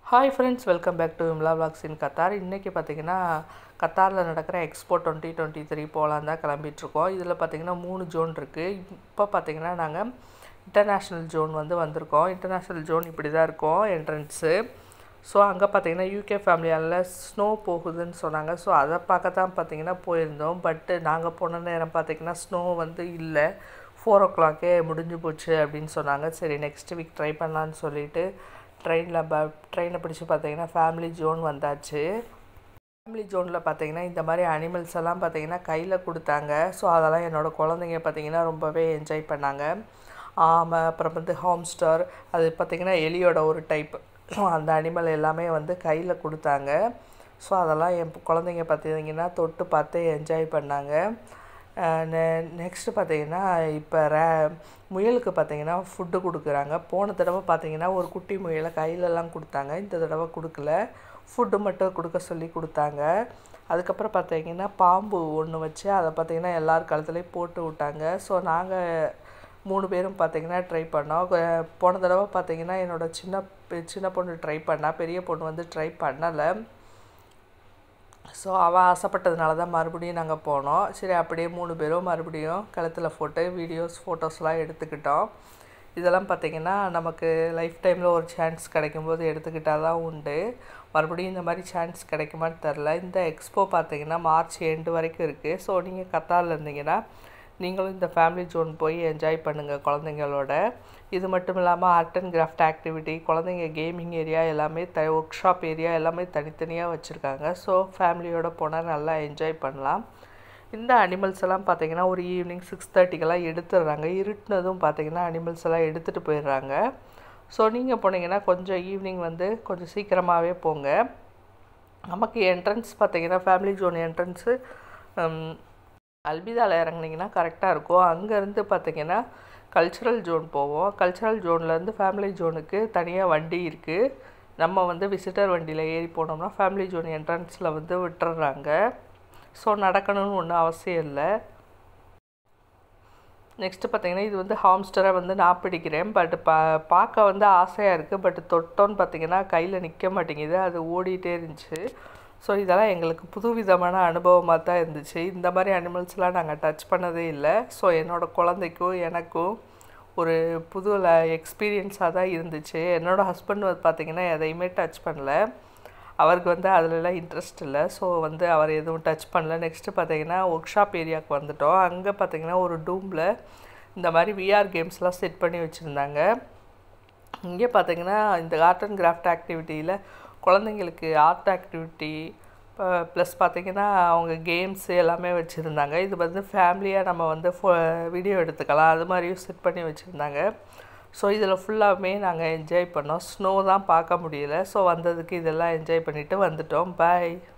hi friends welcome back to Vimla vlogs in Qatar இன்றைக்கி பார்த்தீங்கன்னா கத்தாரில் நடக்கிற எக்ஸ்போ டுவெண்ட்டி டுவெண்ட்டி த்ரீ போகலான் தான் கிளம்பிட்டுருக்கோம் இதில் பார்த்தீங்கன்னா மூணு ஜோன் இருக்குது இப்போ பார்த்தீங்கன்னா நாங்கள் இன்டர்நேஷ்னல் ஜோன் வந்து வந்திருக்கோம் இன்டர்நேஷ்னல் ஜோன் இப்படி தான் இருக்கும் என்ட்ரன்ஸு ஸோ அங்கே பார்த்தீங்கன்னா யூகே ஃபேமிலியால் ஸ்னோ போகுதுன்னு சொன்னாங்க ஸோ அதை பார்க்க தான் பார்த்தீங்கன்னா போயிருந்தோம் பட்டு நாங்கள் போன நேரம் பார்த்தீங்கன்னா ஸ்னோ வந்து இல்லை ஃபோர் ஓ கிளாக்கே முடிஞ்சு போச்சு அப்படின்னு சொன்னாங்க சரி நெக்ஸ்ட் வீக் ட்ரை பண்ணலான்னு சொல்லிட்டு ட்ரெயினில் ப ட்ரெயினை பிடிச்சி பார்த்தீங்கன்னா ஃபேமிலி ஜோன் வந்தாச்சு ஃபேமிலி ஜோனில் பார்த்தீங்கன்னா இந்த மாதிரி அனிமல்ஸ் எல்லாம் பார்த்தீங்கன்னா கையில் கொடுத்தாங்க ஸோ அதெல்லாம் என்னோடய குழந்தைங்க பார்த்தீங்கன்னா ரொம்பவே என்ஜாய் பண்ணாங்க ஆமை அப்புறம் வந்து ஹாம்ஸ்டர் அது பார்த்திங்கன்னா எலியோட ஒரு டைப் ஸோ அந்த அனிமல் எல்லாமே வந்து கையில் கொடுத்தாங்க ஸோ அதெல்லாம் என் குழந்தைங்க பார்த்தீங்கன்னா தொட்டு பார்த்து என்ஜாய் பண்ணாங்க நெ நெக்ஸ்ட்டு பார்த்தீங்கன்னா இப்போ ரே முயலுக்கு பார்த்தீங்கன்னா ஃபுட்டு கொடுக்குறாங்க போன தடவை பார்த்தீங்கன்னா ஒரு குட்டி முயலை கையிலலாம் கொடுத்தாங்க இந்த தடவை கொடுக்கல ஃபுட்டு மட்டும் கொடுக்க சொல்லி கொடுத்தாங்க அதுக்கப்புறம் பார்த்தீங்கன்னா பாம்பு ஒன்று வச்சு அதை பார்த்தீங்கன்னா எல்லார் கழுத்துலேயும் போட்டு விட்டாங்க ஸோ நாங்கள் மூணு பேரும் பார்த்தீங்கன்னா ட்ரை பண்ணோம் கொ- போன தடவை பார்த்தீங்கன்னா என்னோடய சின்ன பெ- சின்ன பொண்ணு ட்ரை பண்ணா பெரிய பொண்ணு வந்து ட்ரை பண்ணலை ஸோ அவள் ஆசைப்பட்டதுனால தான் மறுபடியும் நாங்கள் போனோம் சரி அப்படியே மூணு பேரும் மறுபடியும் கழுத்தில் போட்டு வீடியோஸ் ஃபோட்டோஸ்லாம் எடுத்துக்கிட்டோம் இதெல்லாம் பார்த்திங்கன்னா நமக்கு லைஃப் டைமில் ஒரு சான்ஸ் கிடைக்கும்போது எடுத்துக்கிட்டால் தான் உண்டு மறுபடியும் இந்த மாதிரி சான்ஸ் கிடைக்குமான்னு தெரில இந்த எக்ஸ்போ பார்த்தீங்கன்னா மார்ச் எண்டு வரைக்கும் இருக்குது ஸோ நீங்கள் கத்தாரில் இருந்தீங்கன்னா நீங்களும் இந்த ஃபேமிலி ஜோன் போய் என்ஜாய் பண்ணுங்கள் குழந்தைங்களோட இது மட்டும் இல்லாமல் ஆர்ட் அண்ட் கிராஃப்ட் ஆக்டிவிட்டி குழந்தைங்க கேமிங் ஏரியா எல்லாமே த ஒர்க் ஷாப் ஏரியா எல்லாமே தனித்தனியாக வச்சுருக்காங்க ஸோ ஃபேமிலியோட போனால் நல்லா என்ஜாய் பண்ணலாம் இந்த அனிமல்ஸ் எல்லாம் பார்த்தீங்கன்னா ஒரு ஈவினிங் சிக்ஸ் தேர்ட்டிக்கெல்லாம் எடுத்துடுறாங்க இருட்டுனதும் பார்த்தீங்கன்னா அனிமல்ஸ் எல்லாம் எடுத்துகிட்டு போயிடுறாங்க ஸோ நீங்கள் போனீங்கன்னா கொஞ்சம் ஈவினிங் வந்து கொஞ்சம் சீக்கிரமாகவே போங்க நமக்கு என்ட்ரன்ஸ் பார்த்தீங்கன்னா ஃபேமிலி ஜோன் என்ட்ரன்ஸு அல்பிதாவில் இறங்குனீங்கன்னா கரெக்டாக இருக்கும் அங்கேருந்து பார்த்தீங்கன்னா கல்ச்சுரல் ஜோன் போவோம் கல்ச்சுரல் ஜோன்லேருந்து ஃபேமிலி ஜோனுக்கு தனியாக வண்டி இருக்குது நம்ம வந்து விசிட்டர் வண்டியில் ஏறி போனோம்னா ஃபேமிலி ஜோன் என்ட்ரன்ஸில் வந்து விட்டுறாங்க ஸோ நடக்கணும்னு ஒன்றும் அவசியம் இல்லை நெக்ஸ்ட்டு பார்த்தீங்கன்னா இது வந்து ஹாம்ஸ்டரை வந்து நான் பிடிக்கிறேன் பட் பா பார்க்க வந்து ஆசையாக இருக்குது பட் தொட்டோன்னு பார்த்தீங்கன்னா கையில் நிற்க மாட்டேங்குது அது ஓடிட்டே இருந்துச்சு ஸோ இதெல்லாம் எங்களுக்கு புதுவிதமான அனுபவமாக தான் இருந்துச்சு இந்த மாதிரி அனிமல்ஸ்லாம் நாங்கள் டச் பண்ணதே இல்லை ஸோ என்னோடய குழந்தைக்கும் எனக்கும் ஒரு புது எக்ஸ்பீரியன்ஸாக தான் இருந்துச்சு என்னோடய ஹஸ்பண்ட் வந்து பார்த்திங்கன்னா எதையுமே டச் பண்ணல அவருக்கு வந்து அதிலலாம் இன்ட்ரெஸ்ட் இல்லை ஸோ வந்து அவர் எதுவும் டச் பண்ணல நெக்ஸ்ட்டு பார்த்தீங்கன்னா ஒர்க் ஷாப் ஏரியாவுக்கு வந்துட்டோம் அங்கே பார்த்தீங்கன்னா ஒரு டூமில் இந்த மாதிரி விஆர் கேம்ஸ்லாம் செட் பண்ணி வச்சுருந்தாங்க இங்கே பார்த்தீங்கன்னா இந்த ஆர்ட் அண்ட் கிராஃப்ட் ஆக்டிவிட்டியில் குழந்தைங்களுக்கு ஆர்ட் ஆக்டிவிட்டி ப்ளஸ் பார்த்தீங்கன்னா அவங்க கேம்ஸ் எல்லாமே வச்சுருந்தாங்க இது வந்து ஃபேமிலியாக நம்ம வந்து ஃபோ வீடியோ எடுத்துக்கலாம் அது மாதிரியும் செட் பண்ணி வச்சுருந்தாங்க ஸோ இதில் ஃபுல்லாகவே நாங்கள் என்ஜாய் பண்ணோம் ஸ்னோ தான் பார்க்க முடியல ஸோ வந்ததுக்கு இதெல்லாம் என்ஜாய் பண்ணிவிட்டு வந்துட்டோம் பாய்